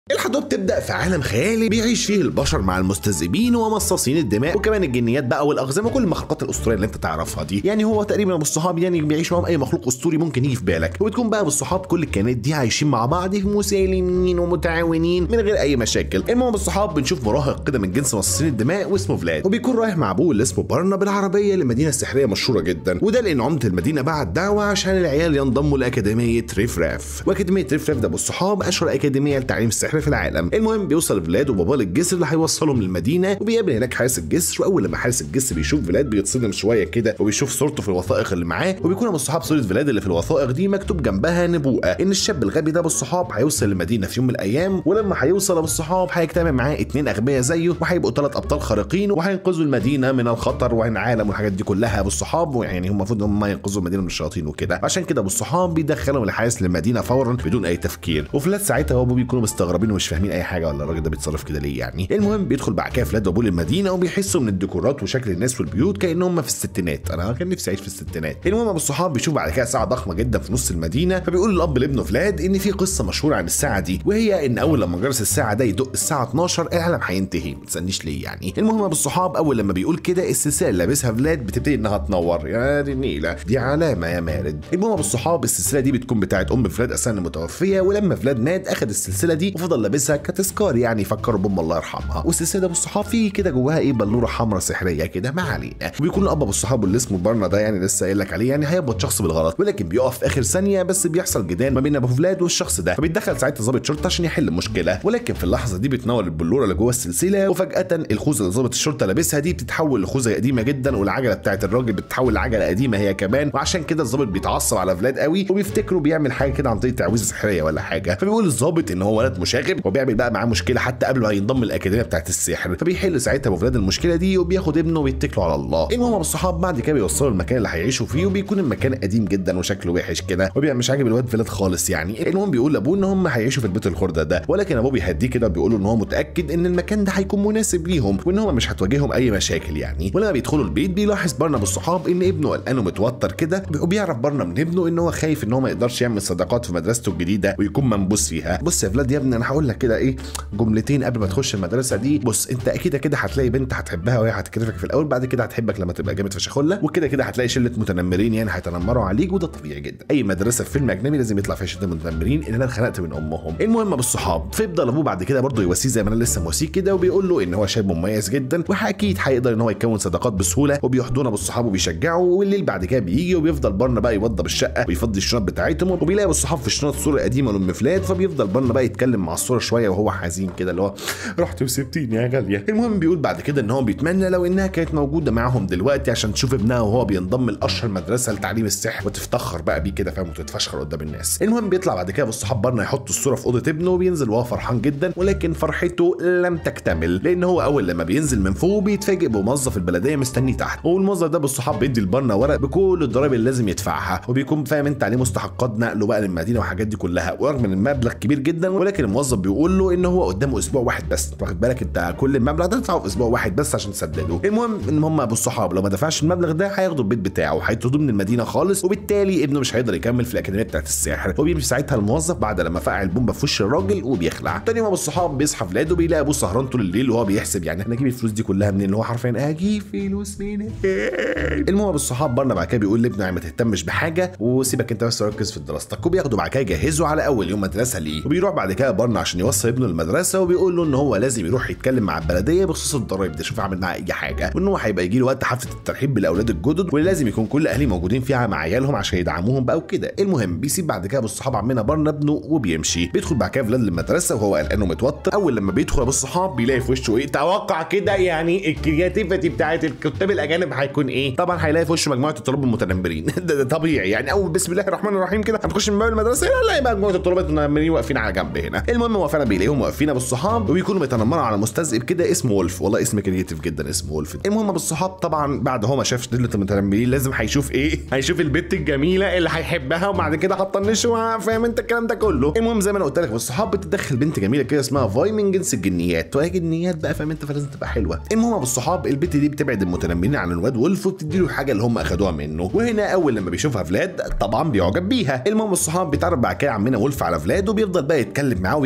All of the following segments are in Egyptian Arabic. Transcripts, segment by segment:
الحدود تبدا في عالم خيالي بيعيش فيه البشر مع المستذئبين ومصاصين الدماء وكمان الجنيات بقى والاقزام وكل المخلوقات الاسطوريه اللي انت تعرفها دي يعني هو تقريبا ابو الصحاب يعني بيعيش معاهم اي مخلوق اسطوري ممكن يجي في بالك وبتكون بقى ابو الصحاب كل الكائنات دي عايشين مع بعض مسالمين ومتعاونين من غير اي مشاكل المهم ابو الصحاب بنشوف مراهق كده من جنس مصاصين الدماء واسمه فلاد وبيكون رايح مع ابوه اللي اسمه برنا بالعربيه لمدينه سحريه مشهوره جدا وده لان عمده المدينه بعت دعوه عشان العيال ينضموا لاكاديميه ريفراف واكاديميه ريفراف ده ابو الصحاب اشهر اكاديميه لتعليم السحر في العالم المهم بيوصل فلاد وباباه للجسر اللي هيوصلهم للمدينه وبيقابل هناك حارس الجسر واول لما حارس الجسر بيشوف فلاد بيتصدم شويه كده وبيشوف صورته في الوثائق اللي معاه وبيكون ابو الصحاب صوره فلاد اللي في الوثائق دي مكتوب جنبها نبوءه ان الشاب الغبي ده ابو الصحاب هيوصل للمدينه في يوم من الايام ولما هيوصل ابو الصحاب هيجتمع معاه اتنين اغبياء زيه وهيبقوا ثلاث ابطال خارقين وهينقذوا المدينه من الخطر وعن عالم والحاجات دي كلها ابو الصحاب ويعني هم المفروض هم ينقذوا المدينه من الشياطين وكده عشان كده ابو الصحاب بيدخلهم الحارس للمدينه فورا بدون اي تفكير وفلاد ساعتها وابوه بيكونوا مستغربين ومش فاهمين اي حاجه ولا الراجل ده بيتصرف كده ليه يعني المهم بيدخل بعد كده فلاد وابوه للمدينه وبيحسوا من الديكورات وشكل الناس والبيوت كانهم في الستينات انا كان نفسي اعيش في الستينات المهم ابو الصحاب بيشوف بعد كده ساعه ضخمه جدا في نص المدينه فبيقول الاب لابنه فلاد ان في قصه مشهوره عن الساعه دي وهي ان اول لما جرس الساعه ده يدق الساعه 12 العالم هينتهي ما تسالنيش ليه يعني المهم ابو الصحاب اول لما بيقول كده السلسله اللي لابسها فلاد بتبتدي انها تنور يا دي النيله دي علامه يا مارد المهم ابو الصحاب السلسله دي بتكون بتاعت ام فلاد اساسا المتوفيه ولما فلاد مات اخد السلسله دي وفضل لابسها كتذكار يعني يفكروا بام الله يرحمها والسلسله ابو الصحاب فيه كده جواها ايه بلوره حمراء سحريه كده ما علينا وبيكون الاب ابو الصحاب اللي اسمه برنا ده يعني لسه قايل لك عليه يعني هيبقى شخص بالغلط ولكن بيقف في اخر ثانيه بس بيحصل جدال ما بين ابو فلاد والشخص ده فبيتدخل ساعتها ضابط شرطه عشان يحل المشكله ولكن في اللحظه دي بتنور البلوره اللي جوه السلسله وفجاه الخوذه اللي ضابط الشرطه لابسها دي بتتحول لخوذه قديمه جدا والعجله بتاعت الراجل بتتحول لعجله قديمه هي كمان وعشان كده الضابط بيتعصب على فلاد قوي وبيفتكره بيعمل حاجه كده عن طريق تعويذه سحريه ولا حاجه فبيقول الضابط ان هو ولد مشاغب وبيعمل بقى معاه مشكله حتى قبل ما ينضم الاكاديميه بتاعت السحر فبيحل ساعتها ابو فلاد المشكله دي وبياخد ابنه ويتكلوا على الله المهم ابو الصحاب بعد كده بيوصلوا المكان اللي هيعيشوا فيه وبيكون المكان قديم جدا وشكله وحش كده وبيبقى مش عاجب الواد فلاد خالص يعني المهم بيقول لابوه ان هم هيعيشوا في البيت الخرده ده ولكن ابوه بيهديه كده بيقول ان هو متاكد ان المكان ده هيكون مناسب ليهم وان هم مش هتواجههم اي مشاكل يعني ولما بيدخلوا البيت بيلاحظ برنا ابو الصحاب ان ابنه قلقان ومتوتر كده وبيعرف برنا من ابنه ان هو خايف ان هو ما يقدرش يعمل صداقات في مدرسته الجديده ويكون منبوس فيها بص يا فلاد يا ابني انا هقول لك كده ايه جملتين قبل ما تخش المدرسه دي بص انت اكيد كده هتلاقي بنت هتحبها وهي هتكرفك في الاول بعد كده هتحبك لما تبقى جامد فشخله وكده كده هتلاقي شله متنمرين يعني هيتنمروا عليك وده طبيعي جدا اي مدرسه في فيلم اجنبي لازم يطلع فيها شله متنمرين ان انا اتخنقت من امهم المهم بالصحاب فيفضل ابوه بعد كده برضه يواسيه زي ما انا لسه مواسيه كده وبيقول له ان هو شاب مميز جدا واكيد هيقدر ان هو يكون صداقات بسهوله وبيحضنه بالصحاب وبيشجعوا والليل بعد كده بيجي وبيفضل برنا بقى يوضب الشقه ويفضي الشنط بتاعتهم وبيلاقي بالصحاب في الشنط صوره قديمه لام فلاد فبيفضل برنا بقى يتكلم مع الصوره شويه وهو حزين كده اللي هو رحت وسبتيني يا غاليه المهم بيقول بعد كده ان هو بيتمنى لو انها كانت موجوده معاهم دلوقتي عشان تشوف ابنها وهو بينضم لاشهر مدرسه لتعليم السحر وتفتخر بقى بيه كده فاهم وتتفشخر قدام الناس المهم بيطلع بعد كده بالصحاب برنا يحط الصوره في اوضه ابنه وبينزل وهو فرحان جدا ولكن فرحته لم تكتمل لان هو اول لما بينزل من فوق بيتفاجئ بموظف البلديه مستنيه تحت والموظف ده بالصحاب بيدي لبرنا ورق بكل الضرايب اللي لازم يدفعها وبيكون فاهم انت عليه مستحقات نقله بقى للمدينه والحاجات دي كلها ورغم ان المبلغ كبير جدا ولكن الموظف بيقول له ان هو قدامه اسبوع واحد بس واخد بالك انت كل المبلغ ده تدفعه في اسبوع واحد بس عشان تسدده المهم ان هم ابو الصحاب لو ما دفعش المبلغ ده هياخدوا البيت بتاعه وهيطردوه من المدينه خالص وبالتالي ابنه مش هيقدر يكمل في الاكاديميه بتاعت السحر وبيمشي ساعتها الموظف بعد لما فقع البومبه في وش الراجل وبيخلع تاني يوم ابو الصحاب بيصحى في ولاده بيلاقي ابوه سهران طول الليل وهو بيحسب يعني انا اجيب الفلوس دي كلها منين اللي هو حرفيا اجيب فلوس منين المهم ابو الصحاب برنا بعد كده بيقول لابنه ما تهتمش بحاجه وسيبك انت بس ركز في دراستك وبياخده بعد كده يجهزه على اول يوم مدرسه ليه وبيروح بعد كده برنا عشان يوصل ابنه المدرسه وبيقول له ان هو لازم يروح يتكلم مع البلديه بخصوص الضرايب دي شوف اعمل معاها اي حاجه وان هو هيبقى يجي له وقت حفله الترحيب بالاولاد الجدد ولازم يكون كل اهلي موجودين فيها مع عيالهم عشان يدعموهم بقى وكده المهم بيسيب بعد كده ابو الصحاب عمنا برنا ابنه وبيمشي بيدخل بعد كده فلاد المدرسه وهو قلقان ومتوتر اول لما بيدخل ابو الصحاب بيلاقي في وشه ايه توقع كده يعني الكرياتيفيتي بتاعت الكتاب الاجانب هيكون ايه طبعا هيلاقي في وشه مجموعه الطلاب المتنمرين ده, ده طبيعي يعني اول بسم الله الرحمن الرحيم كده هنخش من باب المدرسه لا نلاقي بقى مجموعه الطلاب المتنمرين واقفين على جنب هنا المهم هو فعلا بيلاقيهم واقفين ابو الصحاب وبيكونوا بيتنمروا على مستذئب كده اسمه وولف والله اسم كرياتيف جدا اسمه وولف المهم ابو الصحاب طبعا بعد هو ما شاف شله المتنمرين لازم هيشوف ايه هيشوف البت الجميله اللي هيحبها وبعد كده هتطنشه فاهم انت الكلام ده كله المهم زي ما انا قلت لك ابو الصحاب بتدخل بنت جميله كده اسمها فاي من جنس الجنيات وهي جنيات بقى فاهم انت فلازم تبقى حلوه المهم ابو الصحاب البت دي بتبعد المتنمرين عن الواد وولف وبتدي له الحاجه اللي هم اخدوها منه وهنا اول لما بيشوفها فلاد طبعا بيعجب بيها المهم الصحاب بيتعرف بعد كده عمنا وولف على فلاد وبيفضل بقى يتكلم معاه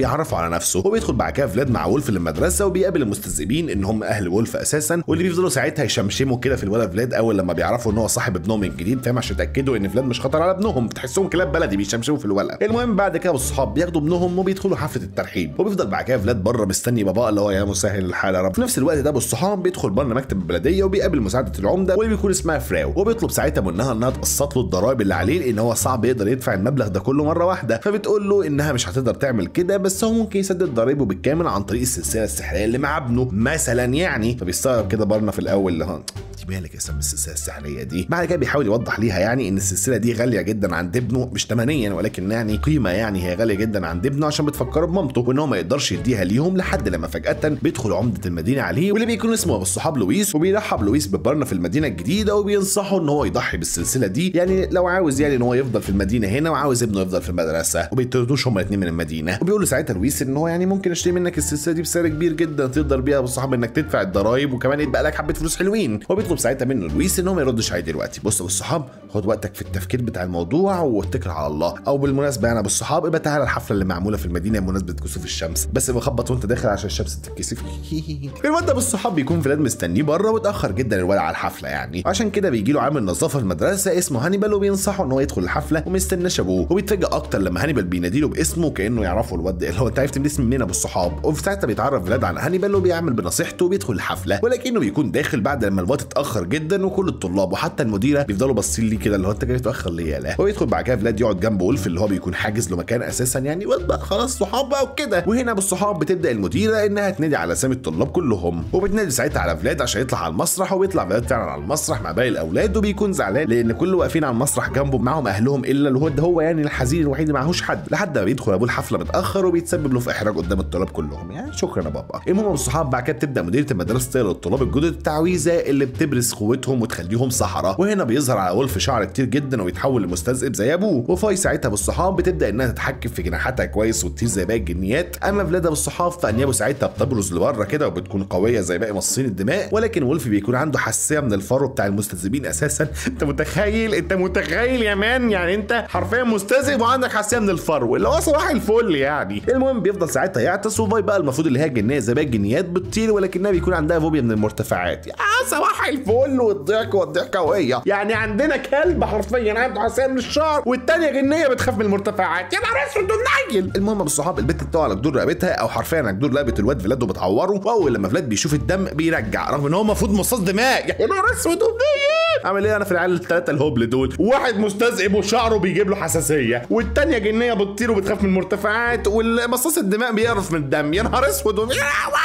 بيعرفوا على نفسه وبيدخل بعد كده فلاد مع وولف للمدرسه وبيقابل المستذئبين ان هم اهل وولف اساسا واللي بيفضلوا ساعتها يشمشموا كده في الولد فلاد اول لما بيعرفوا ان هو صاحب ابنهم الجديد فاهم عشان يتاكدوا ان فلاد مش خطر على ابنهم تحسهم كلاب بلدي بيشمشموا في الولد المهم بعد كده الصحاب بياخدوا ابنهم وبيدخلوا حفله الترحيب وبيفضل بعد كده فلاد بره مستني باباه اللي هو يا مسهل الحال يا رب في نفس الوقت ده ابو الصحاب بيدخل بره مكتب البلديه وبيقابل مساعده العمده واللي بيكون اسمها فراو وبيطلب ساعتها منها انها تقسط له الضرائب اللي عليه لان هو صعب يقدر يدفع المبلغ ده كله مره واحده فبتقول له انها مش هتقدر تعمل كده بس هو ممكن يسدد ضرائبه بالكامل عن طريق السلسله السحريه اللي مع ابنه مثلا يعني فبيستغرب كده برنا في الاول اللي هو انت مالك يا سام السلسله السحريه دي بعد كده بيحاول يوضح ليها يعني ان السلسله دي غاليه جدا عند ابنه مش ثمنيا ولكن يعني قيمه يعني هي غاليه جدا عند ابنه عشان بتفكره بمامته وان هو ما يقدرش يديها ليهم لحد لما فجاه بيدخل عمده المدينه عليه واللي بيكون اسمه ابو الصحاب لويس وبيرحب لويس ببرنا في المدينه الجديده وبينصحه ان هو يضحي بالسلسله دي يعني لو عاوز يعني ان هو يفضل في المدينه هنا وعاوز ابنه يفضل في المدرسه وبيطردوش هما الاثنين من المدينه وبيقول له ساعتها لويس ان هو يعني ممكن اشتري منك السلسله دي بسعر كبير جدا تقدر بيها ابو الصحاب انك تدفع الضرايب وكمان يتبقى لك حبه فلوس حلوين وبيطلب ساعتها منه لويس ان هو ما يردش عليه دلوقتي بص ابو الصحاب خد وقتك في التفكير بتاع الموضوع واتكل على الله او بالمناسبه يعني ابو الصحاب ابقى تعالى الحفله اللي معموله في المدينه بمناسبه كسوف الشمس بس بخبط وانت داخل عشان الشمس تتكسف الواد ابو الصحاب بيكون فلاد مستنيه بره واتاخر جدا الولد على الحفله يعني عشان كده بيجي له عامل نظافه في المدرسه اسمه هانيبال وبينصحه ان هو يدخل الحفله وما يستناش ابوه وبيتفاجئ اكتر لما هانيبال بيناديله باسمه كانه يعرفه الواد اللي هو انت عرفت من اسم منين ابو الصحاب وفي ساعتها بيتعرف فلاد على هانيبال وبيعمل بنصيحته وبيدخل الحفله ولكنه بيكون داخل بعد لما الوقت اتاخر جدا وكل الطلاب وحتى المديره بيفضلوا باصين ليه كده اللي هو انت جاي متاخر ليه يا لا ويدخل بعد كده فلاد يقعد جنب وولف اللي هو بيكون حاجز له مكان اساسا يعني واد بقى خلاص صحاب بقى وكده وهنا بالصحاب بتبدا المديره انها تنادي على اسامي الطلاب كلهم وبتنادي ساعتها على فلاد عشان يطلع على المسرح وبيطلع فلاد فعلا على المسرح مع باقي الاولاد وبيكون زعلان لان كل واقفين على المسرح جنبه معاهم اهلهم الا اللي هو ده هو يعني الحزين الوحيد اللي معهوش حد لحد ما بيدخل ابوه الحفله متاخر وبيتسبب له في احراج قدام الطلاب كلهم يعني شكرا يا بابا المهم الصحاب بعد كده بتبدا مديره المدرسه تقرا للطلاب الجدد التعويذه اللي بتبرز قوتهم وتخليهم سحره وهنا بيظهر على وولف شعر كتير جدا ويتحول لمستذئب زي ابوه وفاي ساعتها بالصحاب بتبدا انها تتحكم في جناحاتها كويس وتطير زي باقي الجنيات اما فلادا بالصحاب فانيابه ساعتها بتبرز لبره كده وبتكون قويه زي باقي مصاصين الدماء ولكن وولف بيكون عنده حساسيه من الفرو بتاع المستذئبين اساسا انت متخيل انت متخيل يا مان يعني انت حرفيا مستذئب وعندك حساسيه من الفرو اللي هو صباح الفل يعني المهم بيفضل ساعتها يعطس وفاي بقى المفروض اللي هي الجنيه زي باقي الجنيات بتطير ولكنها بيكون عندها فوبيا من المرتفعات يا صباح الفل والضحك والضحكه وهي يعني عندنا كلب حرفيا عنده حساسيه من الشعر والتانيه جنيه بتخاف من المرتفعات يا نهار اسود ونيل المهم بالصحاب البت بتقع على جدور رقبتها او حرفيا على جدور رقبه الواد فلاد وبتعوره واول لما فلاد بيشوف الدم بيرجع رغم ان هو المفروض مصاص دماء يا نهار اسود ونيل عامل ايه انا في العيال الثلاثه الهبل دول واحد مستذئب وشعره بيجيب له حساسيه والتانيه جنيه بتطير وبتخاف من المرتفعات والمصاص الدماء بيقرف من الدم يا نهار اسود ونيل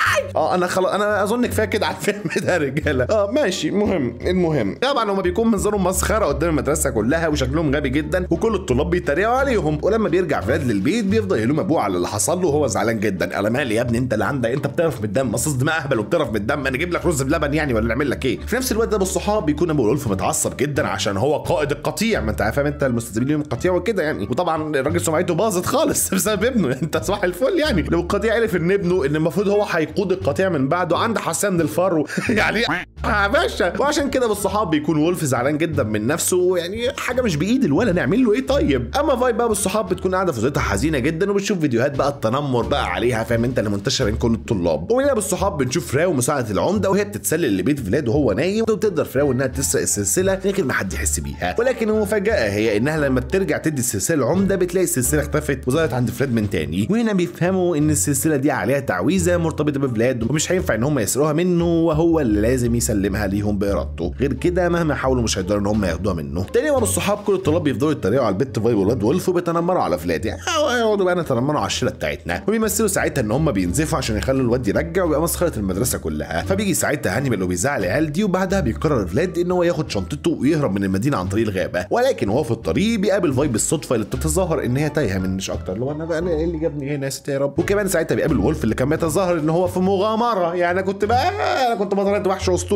اه انا خلاص انا اظن كفايه كده على الفيلم ده يا رجاله اه ماشي المهم المهم طبعا هما بيكون منظرهم مسخره قدام المدرسه كلها وشكلهم غبي جدا وكل الطلاب بيتريقوا عليهم ولما بيرجع فلاد للبيت بيفضل يلوم ابوه على اللي حصل له وهو زعلان جدا انا مالي يا ابني انت اللي عندك انت بتعرف من الدم مصاص دماء اهبل وبتعرف من الدم انا اجيب لك رز بلبن يعني ولا نعمل لك ايه في نفس الوقت ده بالصحاب بيكون ابو الولف متعصب جدا عشان هو قائد القطيع ما انت فاهم انت المستذئبين ليهم قطيع وكده يعني وطبعا الراجل سمعته باظت خالص بسبب ابنه انت صباح الفل يعني لو القطيع عرف ان ابنه ان المفروض هو هيقود القطيع من بعده عنده حساسيه من الفرو يعني يا باشا وعشان كده بالصحاب بيكون وولف زعلان جدا من نفسه يعني حاجه مش بايد الولا نعمل له ايه طيب اما فاي بقى بالصحاب بتكون قاعده في اوضتها حزينه جدا وبتشوف فيديوهات بقى التنمر بقى عليها فاهم انت اللي منتشر بين كل الطلاب وهنا بالصحاب بنشوف فراو مساعده العمده وهي بتتسلل لبيت فلاد وهو نايم وبتقدر فراو انها تسرق السلسله من غير ما حد يحس بيها ولكن المفاجاه هي انها لما بترجع تدي السلسله للعمده بتلاقي السلسله اختفت وظهرت عند فلاد من تاني وهنا بيفهموا ان السلسله دي عليها تعويذه مرتبطه بفلاد ومش هينفع ان هم يسرقوها منه وهو اللي لازم يسلمها ليهم بارادته غير كده مهما حاولوا مش هيقدروا ان هم ياخدوها منه تاني يوم الصحاب كل الطلاب بيفضلوا يتريقوا على البت فاي والواد وولف وبيتنمروا على فلاد يعني يقعدوا بقى يتنمروا على الشله بتاعتنا وبيمثلوا ساعتها ان هم بينزفوا عشان يخلوا الواد يرجع ويبقى مسخره المدرسه كلها فبيجي ساعتها هانيبال وبيزعل العيال دي وبعدها بيقرر فلاد ان هو ياخد شنطته ويهرب من المدينه عن طريق الغابه ولكن وهو في الطريق بيقابل فاي بالصدفه اللي بتتظاهر ان هي تايهه من مش اكتر اللي هو انا بقى أنا ايه اللي جابني هنا يا ستي يا رب وكمان ساعتها بيقابل وولف اللي كان بيتظاهر ان هو في مغامره يعني انا كنت بقى انا كنت بطلت وحش اسطوري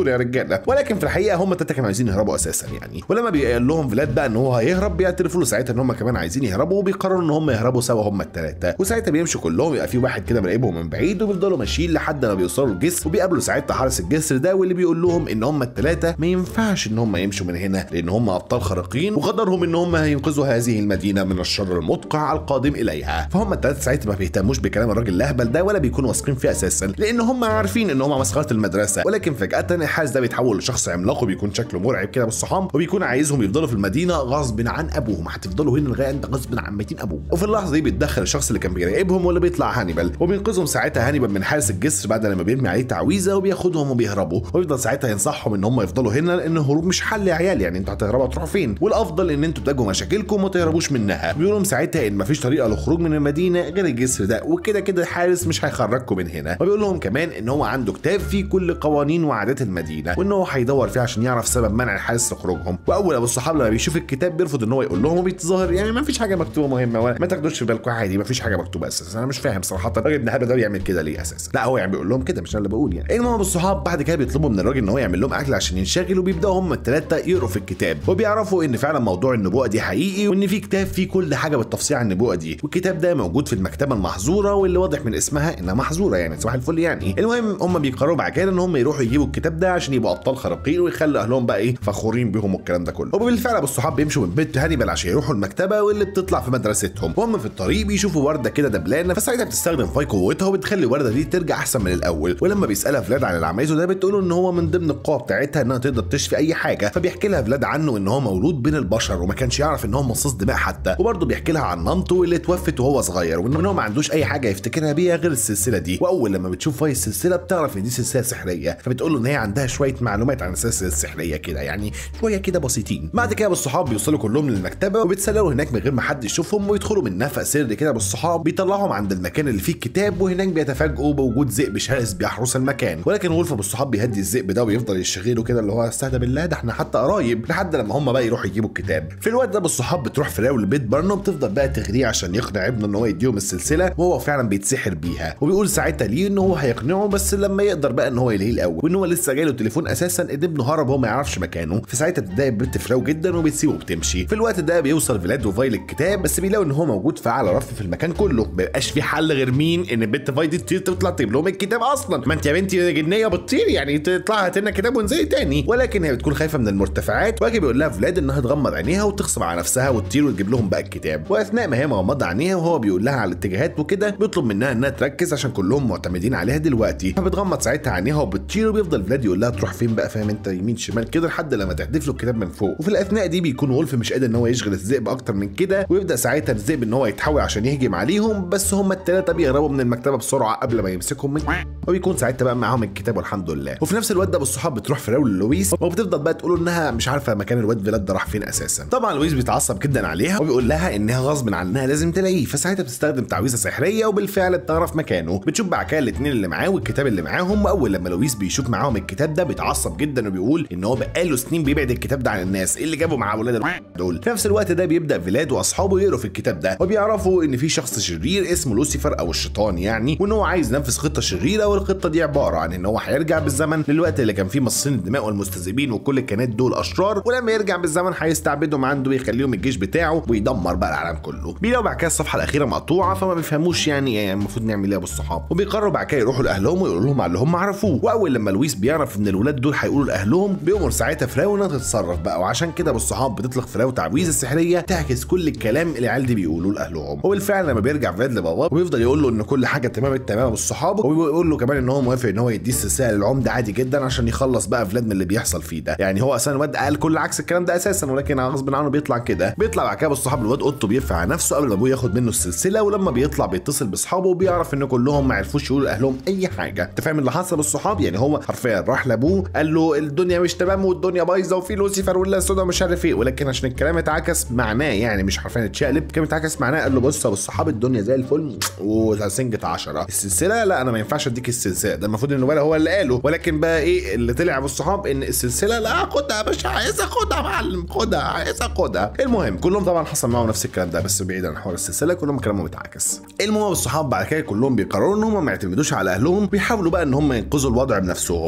دول يا رجاله ولكن في الحقيقه هم التلاته كانوا عايزين يهربوا اساسا يعني ولما بيقول لهم فلاد بقى ان هو هيهرب بيعترفوا له ساعتها ان هم كمان عايزين يهربوا وبيقرروا ان هم يهربوا سوا هم الثلاثه وساعتها بيمشوا كلهم يبقى في واحد كده مراقبهم من بعيد وبيفضلوا ماشيين لحد ما بيوصلوا الجسر وبيقابلوا ساعتها حارس الجسر ده واللي بيقول لهم ان هم الثلاثه ما ينفعش ان هم يمشوا من هنا لان هم ابطال خارقين وقدرهم ان هم هينقذوا هذه المدينه من الشر المدقع القادم اليها فهم الثلاثه ساعتها ما بيهتموش بكلام الراجل الاهبل ده ولا بيكونوا واثقين فيه اساسا لان هم عارفين ان هم مسخره المدرسه ولكن فجاه الحارس ده بيتحول لشخص عملاق وبيكون شكله مرعب كده بالصحام وبيكون عايزهم يفضلوا في المدينه غصب عن ابوهم هتفضلوا هنا لغايه انت غصب عن ميتين ابوه وفي اللحظه دي بيتدخل الشخص اللي كان بيراقبهم واللي بيطلع هانيبال وبينقذهم ساعتها هانيبال من حارس الجسر بعد لما بيرمي عليه تعويذه وبياخدهم وبيهربوا ويفضل ساعتها ينصحهم ان هم يفضلوا هنا لان الهروب مش حل يا عيال يعني انتوا هتهربوا هتروحوا فين والافضل ان انتوا تواجهوا مشاكلكم وما تهربوش منها بيقول لهم ساعتها ان مفيش طريقه للخروج من المدينه غير الجسر ده وكده كده الحارس مش هيخرجكم من هنا وبيقول لهم كمان ان هو عنده كتاب فيه كل قوانين وعادات المدينه وان هو هيدور فيه عشان يعرف سبب منع الحارس لخروجهم واول ابو الصحاب لما بيشوف الكتاب بيرفض ان هو يقول لهم وبيتظاهر يعني ما فيش حاجه مكتوبه مهمه ولا ما تاخدوش في بالكم عادي ما فيش حاجه مكتوبه اساسا انا مش فاهم صراحه الراجل ابن هبل ده بيعمل كده ليه اساسا لا هو يعني بيقول لهم كده مش انا اللي بقول يعني المهم الصحاب بعد كده بيطلبوا من الراجل ان هو يعمل لهم اكل عشان ينشغلوا وبيبداوا هم الثلاثه يقروا في الكتاب وبيعرفوا ان فعلا موضوع النبوءه دي حقيقي وان في كتاب فيه كل حاجه بالتفصيل عن النبوءه دي والكتاب ده موجود في المكتبه المحظوره واللي واضح من اسمها انها محظوره يعني صباح الفل يعني المهم هم بيقرروا بعد كده ان هم يروحوا يجيبوا الكتاب ده عشان يبقوا ابطال خارقين ويخلوا اهلهم بقى ايه فخورين بيهم والكلام ده كله وبالفعل ابو الصحاب بيمشوا من بيت هانيبال عشان يروحوا المكتبه واللي بتطلع في مدرستهم وهم في الطريق بيشوفوا ورده كده دبلانه فساعتها بتستخدم فاي قوتها وبتخلي الورده دي ترجع احسن من الاول ولما بيسالها فلاد عن اللي عملته ده بتقول ان هو من ضمن القوه بتاعتها انها تقدر تشفي اي حاجه فبيحكي لها فلاد عنه ان هو مولود بين البشر وما كانش يعرف ان هو مصاص دماء حتى وبرضه بيحكي لها عن مامته اللي اتوفت وهو صغير وان هو ما عندوش اي حاجه يفتكرها بيها غير السلسله دي واول لما بتشوف فاي السلسله بتعرف ان دي سلسله سحريه فبتقول له ان هي عندها شويه معلومات عن السلسله السحريه كده يعني شويه كده بسيطين بعد كده بالصحاب بيوصلوا كلهم للمكتبه وبيتسللوا هناك من غير ما حد يشوفهم ويدخلوا من نفق سري كده بالصحاب بيطلعهم عند المكان اللي فيه الكتاب وهناك بيتفاجئوا بوجود ذئب شرس بيحرس المكان ولكن وولف بالصحاب بيهدي الذئب ده ويفضل يشغله كده اللي هو استهدى بالله ده احنا حتى قرايب لحد لما هم بقى يروحوا يجيبوا الكتاب في الوقت ده بالصحاب بتروح فراو لبيت برنو بتفضل بقى تغريه عشان يقنع ابنه ان هو يديهم السلسله وهو فعلا بيتسحر بيها وبيقول ساعتها ليه ان هو هيقنعه بس لما يقدر بقى ان هو يلهيه الاول وان هو لسه جاي له تليفون اساسا ان ابنه هرب وهو ما يعرفش مكانه فساعتها بتضايق بنت فراو جدا وبتسيبه وبتمشي في الوقت ده بيوصل فيلاد وفاي الكتاب بس بيلاقوا ان هو موجود في اعلى رف في المكان كله ما بيبقاش في حل غير مين ان البنت فاي دي تطير تطلع تجيب لهم الكتاب اصلا ما انت يا بنتي جنيه بتطير يعني تطلع هات لنا كتاب وانزلي تاني ولكن هي بتكون خايفه من المرتفعات واجي بيقول لها فلاد انها تغمض عينيها وتغصب على نفسها وتطير وتجيب لهم بقى الكتاب واثناء ما هي مغمضه عينيها وهو بيقول لها على الاتجاهات وكده بيطلب منها انها تركز عشان كلهم معتمدين عليها دلوقتي فبتغمض ساعتها عينيها وبتطير وبيفضل فلاد يقول لها تروح فين بقى فاهم انت يمين شمال كده لحد لما تحدف له الكتاب من فوق وفي الاثناء دي بيكون وولف مش قادر ان هو يشغل الذئب اكتر من كده ويبدا ساعتها الذئب ان هو يتحول عشان يهجم عليهم بس هم الثلاثه بيهربوا من المكتبه بسرعه قبل ما يمسكهم من وبيكون ساعتها بقى معاهم الكتاب والحمد لله وفي نفس الوقت ده بالصحاب بتروح فراول لويس وبتفضل بقى تقول انها مش عارفه مكان الواد فيلاد ده راح فين اساسا طبعا لويس بيتعصب جدا عليها وبيقول لها انها غصب عنها لازم تلاقيه فساعتها بتستخدم تعويذه سحريه وبالفعل بتعرف مكانه بتشوف بعد كده الاثنين اللي معاه والكتاب اللي معاهم واول لما لويس بيشوف معاهم الكتاب ده بيتعصب جدا وبيقول ان هو بقاله سنين بيبعد الكتاب ده عن الناس ايه اللي جابه مع اولاد دول في نفس الوقت ده بيبدا فيلاد واصحابه يقروا في الكتاب ده وبيعرفوا ان في شخص شرير اسمه لوسيفر او الشيطان يعني وان هو عايز ينفذ خطه شريره والخطه دي عباره عن ان هو هيرجع بالزمن للوقت اللي كان فيه مصاصين الدماء والمستذئبين وكل الكائنات دول اشرار ولما يرجع بالزمن هيستعبدهم عنده ويخليهم الجيش بتاعه ويدمر بقى العالم كله بيلاقوا بعد كده الصفحه الاخيره مقطوعه فما بيفهموش يعني ايه المفروض نعمل ايه بالصحاب وبيقرروا بعد كده يروحوا لاهلهم ويقولوا لهم على اللي هم عرفوه واول لما لويس بيعرف ان الولاد دول هيقولوا لاهلهم بيأمر ساعتها فراو انها تتصرف بقى وعشان كده بالصحاب بتطلق فراو تعويذه سحريه تعكس كل الكلام اللي العيال دي بيقولوه لاهلهم وبالفعل لما بيرجع فلاد لباباه ويفضل يقول له ان كل حاجه تمام التمام بالصحاب وبيقول له كمان ان هو موافق ان هو يديه السلسله للعمده عادي جدا عشان يخلص بقى فلاد من اللي بيحصل فيه ده يعني هو اساسا الواد قال كل عكس الكلام ده اساسا ولكن غصب عنه بيطلع كده بيطلع بعد كده بالصحاب الواد اوضته بيرفع على نفسه قبل ما ابوه ياخد منه السلسله ولما بيطلع بيتصل باصحابه وبيعرف ان كلهم ما عرفوش يقولوا لاهلهم اي حاجه انت فاهم اللي حصل بالصحاب يعني هو حرفيا راح لابوه قال له الدنيا مش تمام والدنيا بايظه وفي لوسيفر ولا سودا مش عارف ايه ولكن عشان الكلام اتعكس معناه يعني مش حرفيا اتشقلب كلام اتعكس معناه قال له بص يا بالصحاب الدنيا زي الفل وسنجة 10 السلسله لا انا ما ينفعش اديك السلسله ده المفروض انه هو اللي قاله ولكن بقى ايه اللي طلع بالصحاب ان السلسله لا خدها يا باشا عايز اخدها يا معلم خدها عايز اخدها المهم كلهم طبعا حصل معاهم نفس الكلام ده بس بعيد عن حوار السلسله كلهم كلامهم اتعكس المهم الصحاب بعد كده كلهم بيقرروا ان هم ما يعتمدوش على اهلهم بيحاولوا بقى ان هم ينقذوا الوضع بنفسهم فبيقول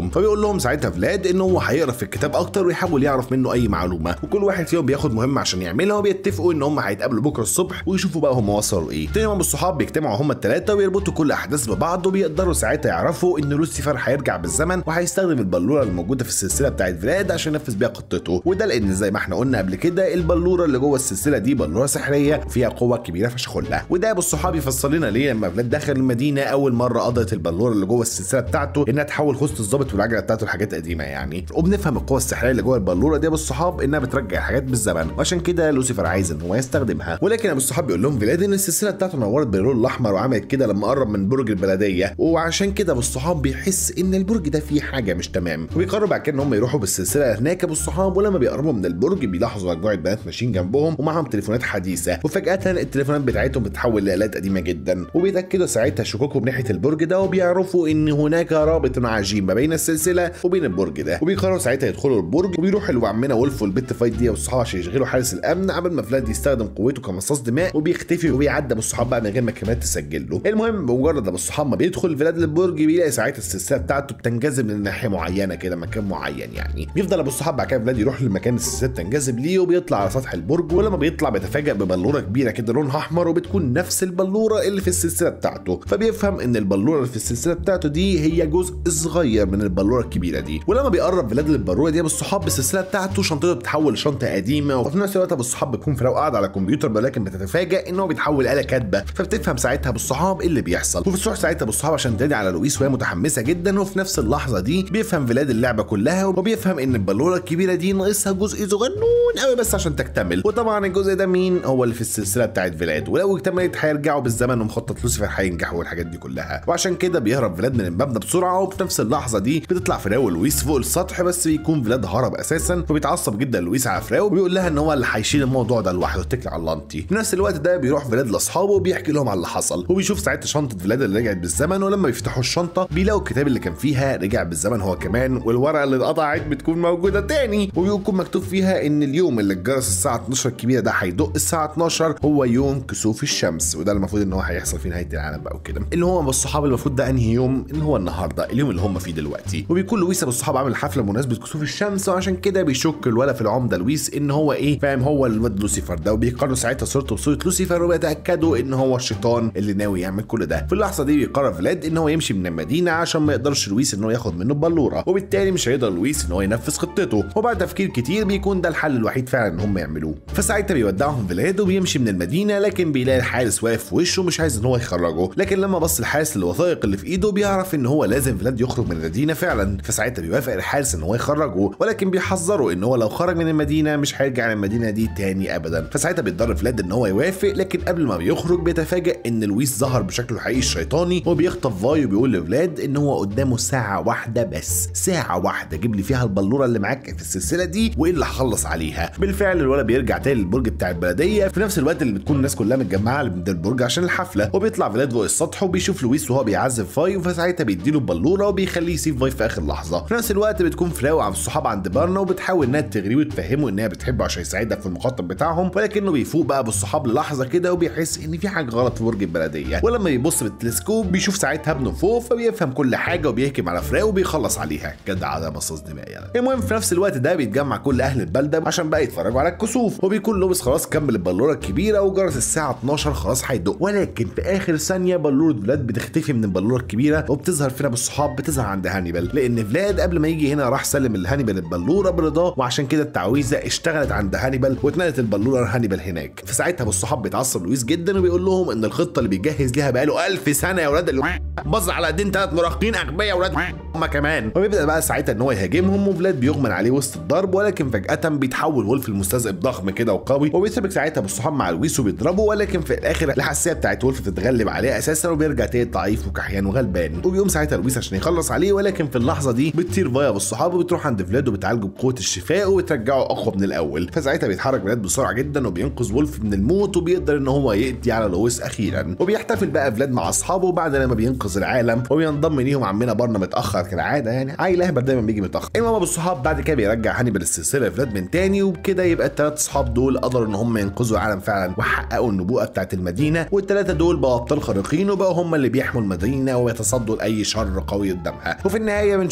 لهم ساعتها فلاد ان هو هيقرا في الكتاب اكتر ويحاول يعرف منه اي معلومه وكل واحد فيهم بياخد مهمه عشان يعملها وبيتفقوا ان هم هيتقابلوا بكره الصبح ويشوفوا بقى هم وصلوا ايه تاني يوم الصحاب بيجتمعوا هم الثلاثه ويربطوا كل احداث ببعض وبيقدروا ساعتها يعرفوا ان لوسيفر هيرجع بالزمن وهيستخدم البلوره الموجوده في السلسله بتاعت فلاد عشان ينفذ بيها خطته وده لان زي ما احنا قلنا قبل كده البلوره اللي جوه السلسله دي بلوره سحريه فيها قوه كبيره فشخلها وده ابو الصحاب يفسر لنا ليه لما فلاد دخل المدينه اول مره قضت البلوره اللي جوه السلسله بتاعته انها تحول خوذه الظابط والعجله بتاعته لحاجات قديمه يعني وبنفهم القوه السحريه اللي جوه البلوره دي ابو الصحاب انها بترجع الحاجات بالزمن وعشان كده لوسيفر عايز ان هو يستخدمها ولكن ابو الصحاب بيقول لهم فلاد ان السلسله بتاعته نورت باللون الاحمر وعملت كده لما قرب من برج البلديه وعشان كده ابو الصحاب بيحس ان البرج ده فيه حاجه مش تمام وبيقرروا بعد كده ان هم يروحوا بالسلسله هناك ابو الصحاب ولما بيقربوا من البرج بيلاحظوا مجموعه بنات ماشيين جنبهم ومعاهم تليفونات حديثه وفجاه التليفونات بتاعتهم بتتحول لالات قديمه جدا وبيتاكدوا ساعتها شكوكهم ناحيه البرج ده وبيعرفوا ان هناك رابط عجيب ما بين السلسله وبين البرج ده وبيقرروا ساعتها يدخلوا البرج وبيروحوا لعمنا ولف والبت فايت دي والصحاب عشان يشغلوا حارس الامن قبل ما فلاد يستخدم قوته كمصاص دماء وبيختفي وبيعدي ابو الصحاب بقى من غير ما الكاميرات تسجل له المهم بمجرد ابو الصحاب ما بيدخل فلاد البرج بيلاقي ساعتها السلسله بتاعته بتنجذب من ناحيه معينه كده مكان معين يعني بيفضل ابو الصحاب بعد كده فلاد يروح لمكان السلسله بتنجذب ليه وبيطلع على سطح البرج ولما بيطلع بيتفاجئ ببلوره كبيره كده لونها احمر وبتكون نفس البلوره اللي في السلسله بتاعته فبيفهم ان البلوره اللي في السلسله بتاعته دي هي جزء صغير من البلوره الكبيره دي ولما بيقرب فلاد للبلوره دي ابو الصحاب بالسلسله بتاعته شنطته بتتحول لشنطه قديمه وفي نفس الوقت ابو الصحاب بيكون في قاعد على الكمبيوتر ولكن بتتفاجئ ان هو بيتحول آلة كاتبه فبتفهم ساعتها ابو الصحاب ايه اللي بيحصل وبتروح ساعتها ابو الصحاب عشان تنادي على لويس وهي متحمسه جدا وفي نفس اللحظه دي بيفهم فلاد اللعبه كلها وبيفهم ان البلوره الكبيره دي ناقصها جزء صغنون قوي بس عشان تكتمل وطبعا الجزء ده مين هو اللي في السلسله بتاعت فلاد ولو اكتملت هيرجعوا بالزمن ومخطط لوسيفر هينجحوا والحاجات دي كلها وعشان كده بيهرب فلاد من المبنى بسرعه وفي نفس اللحظه دي بتطلع فراو لويس فوق السطح بس بيكون فلاد هرب اساسا فبيتعصب جدا لويس على فراو وبيقول لها ان هو اللي هيشيل الموضوع ده لوحده اتكل على اللانتي في نفس الوقت ده بيروح فلاد لاصحابه وبيحكي لهم على اللي حصل وبيشوف ساعتها شنطه فلاد اللي رجعت بالزمن ولما بيفتحوا الشنطه بيلاقوا الكتاب اللي كان فيها رجع بالزمن هو كمان والورقه اللي اتقطعت بتكون موجوده تاني وبيكون مكتوب فيها ان اليوم اللي الجرس الساعه 12 الكبيره ده هيدق الساعه 12 هو يوم كسوف الشمس وده المفروض ان هو هيحصل في نهايه العالم بقى وكده اللي هو بالصحاب المفروض ده انهي يوم اللي هو النهارده اليوم اللي هم فيه دلوقتي وبيكون لويس ابو الصحاب عامل حفله بمناسبه كسوف الشمس وعشان كده بيشك الولد في العمده لويس ان هو ايه فاهم هو الواد لوسيفر ده وبيقارنوا ساعتها صورته بصوره لوسيفر وبيتاكدوا ان هو الشيطان اللي ناوي يعمل كل ده في اللحظه دي بيقرر فلاد ان هو يمشي من المدينه عشان ما يقدرش لويس ان هو ياخد منه البلوره وبالتالي مش هيقدر لويس ان هو ينفذ خطته وبعد تفكير كتير بيكون ده الحل الوحيد فعلا ان هم يعملوه فساعتها بيودعهم فلاد وبيمشي من المدينه لكن بيلاقي الحارس واقف في وشه مش عايز ان هو يخرجه لكن لما بص الحارس للوثائق اللي في ايده بيعرف ان هو لازم فلاد يخرج من المدينه فعلا فساعتها بيوافق الحارس ان هو يخرجه ولكن بيحذره ان هو لو خرج من المدينه مش هيرجع للمدينه دي تاني ابدا فساعتها بيضطر فلاد ان هو يوافق لكن قبل ما بيخرج بيتفاجئ ان لويس ظهر بشكله الحقيقي الشيطاني وبيخطف فاي وبيقول لفلاد ان هو قدامه ساعه واحده بس ساعه واحده جيب لي فيها البلوره اللي معاك في السلسله دي وايه اللي هخلص عليها بالفعل الولد بيرجع تاني للبرج بتاع البلديه في نفس الوقت اللي بتكون الناس كلها متجمعه عند البرج عشان الحفله وبيطلع فلاد فوق السطح وبيشوف لويس وهو بيعذب فاي فساعتها بيديله البلوره وبيخليه يسيب فاي في اخر لحظه في نفس الوقت بتكون فراو عم الصحاب عند بارنا وبتحاول انها تغريه وتفهمه انها بتحبه عشان يساعدها في المخطط بتاعهم ولكنه بيفوق بقى بالصحاب للحظه كده وبيحس ان في حاجه غلط في برج البلديه ولما يبص بالتلسكوب بيشوف ساعتها ابنه فوق فبيفهم كل حاجه وبيهجم على فراو وبيخلص عليها جدع ده مصاص دماء يعني المهم في نفس الوقت ده بيتجمع كل اهل البلده عشان بقى يتفرجوا على الكسوف وبيكون لوبس خلاص كمل البلوره الكبيره وجرس الساعه 12 خلاص هيدق ولكن في اخر ثانيه بلوره فلاد بتختفي من البلوره الكبيره وبتظهر فينا بالصحاب بتظهر عند هانيبال لان فلاد قبل ما يجي هنا راح سلم لهانيبال البلوره برضاه وعشان كده التعويذه اشتغلت عند هانيبال واتنقلت البلوره لهانيبال هناك فساعتها بالصحاب بيتعصب لويس جدا وبيقول لهم ان الخطه اللي بيجهز ليها بقاله ألف سنه يا ولاد بص على ايدين ثلاث مراهقين اغبياء يا ولاد هما كمان وبيبدا بقى ساعتها ان هو يهاجمهم وفلاد بيغمن عليه وسط الضرب ولكن فجاه بيتحول وولف المستذئب ضخم كده وقوي وبيتربك ساعتها بالصحاب مع لويس وبيضربه ولكن في الاخر الحساسيه بتاعت وولف بتتغلب عليه اساسا وبيرجع تاني ضعيف وكحيان وغلبان وبيقوم ساعتها لويس عشان يخلص عليه ولكن في اللحظه دي بتطير فايا بالصحاب وبتروح عند فلاد وبتعالجه بقوه الشفاء وبترجعه اقوى من الاول فساعتها بيتحرك فلاد بسرعه جدا وبينقذ وولف من الموت وبيقدر ان هو يقضي على لويس اخيرا وبيحتفل بقى فلاد مع اصحابه بعد لما بينقذ العالم وبينضم ليهم عمنا برنا متاخر كالعاده يعني عيل اهبل دايما بيجي متاخر المهم بالصحاب بعد كده بيرجع هانيبال السلسله لفلاد من تاني وبكده يبقى الثلاث اصحاب دول قدروا ان هم ينقذوا العالم فعلا وحققوا النبوءه بتاعت المدينه والثلاثه دول بقوا ابطال خارقين وبقوا هم اللي بيحموا المدينه ويتصدوا لاي شر قوي قدامها وفي النهايه بنشوف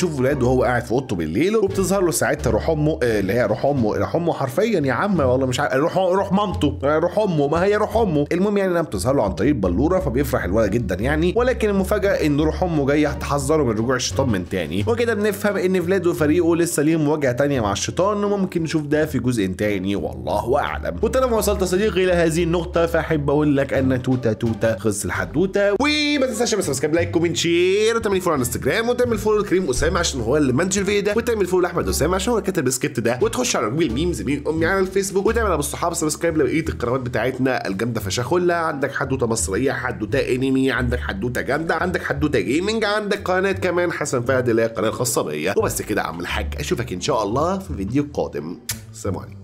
بنشوف ولاد وهو قاعد في اوضته بالليل وبتظهر له ساعتها روح امه آه، اللي هي روح امه روح امه حرفيا يا عم والله مش عارف روح روح مامته آه، روح امه ما هي روح امه المهم يعني انها بتظهر له عن طريق البلوره فبيفرح الولد جدا يعني ولكن المفاجاه ان روح امه جايه تحذره من رجوع الشيطان من تاني وكده بنفهم ان فلاد وفريقه لسه ليهم مواجهه تانيه مع الشيطان وممكن نشوف ده في جزء تاني والله اعلم وطالما وصلت يا صديقي الى هذه النقطه فاحب اقول لك ان توته توته خلص الحدوته وما تنساش تعمل سبسكرايب لايك كومنت شير وتعمل فولو على انستجرام وتعمل فولو لكريم اسامه عشان هو اللي منتج الفيديو ده وتعمل فولو لاحمد اسامه عشان هو اللي كتب السكريبت ده وتخش على جميل ميمز مين امي على الفيسبوك وتعمل ابو الصحاب سبسكرايب لبقيه القنوات بتاعتنا الجامده فشخله عندك حدوته مصريه حدوته انمي عندك حدوته جامده عندك حدوته جيمنج عندك قناه كمان حسن فهد اللي هي القناه الخاصه بيا وبس كده يا عم الحاج اشوفك ان شاء الله في فيديو قادم السلام عليكم